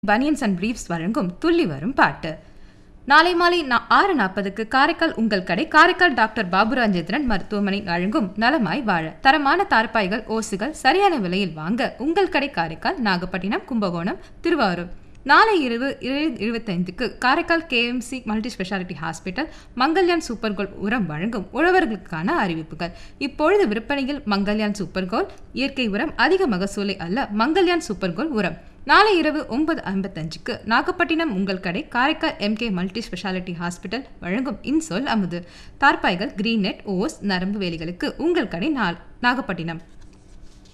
banians and briefs வழங்கும் துள்ளி வரும் பாட்டு நாளை மாலை நா- ஆறு நாற்பதுக்கு காரைக்கால் உங்கள் கடை காரைக்கால் டாக்டர் பாபுராஜேந்திரன் மருத்துவமனை வழங்கும் நலமாய் வாழ தரமான தார்பாய்கள் ஓசுகள் சரியான விலையில் வாங்க உங்கள் கடை காரைக்கால் நாகப்பட்டினம் கும்பகோணம் திருவாரூர் நாளை இரவு ஏழு இருபத்தைந்துக்கு Karaikal KMC multi speciality hospital Mangalyan super கோல் உரம் வழங்கும் உழவர்களுக்கான அறிவிப்புகள் இப்பொழுது விற்பனையில் மங்கல்யான் சூப்பர் கோல் இயற்கை உரம் அதிக மகசூலை அல்ல மங்கல்யான் சூப்பர் கோல் உரம் நாளை இரவு ஒன்பது ஐம்பத்தஞ்சுக்கு நாகப்பட்டினம் உங்கள் கடை Karaikal MK multi speciality hospital வழங்கும் இன்சொல் அமுது தார்பாய்கள் கிரீன் நெட் ஓஸ் நரம்பு வேலிகளுக்கு உங்கள் கடை நா- நாகப்பட்டினம்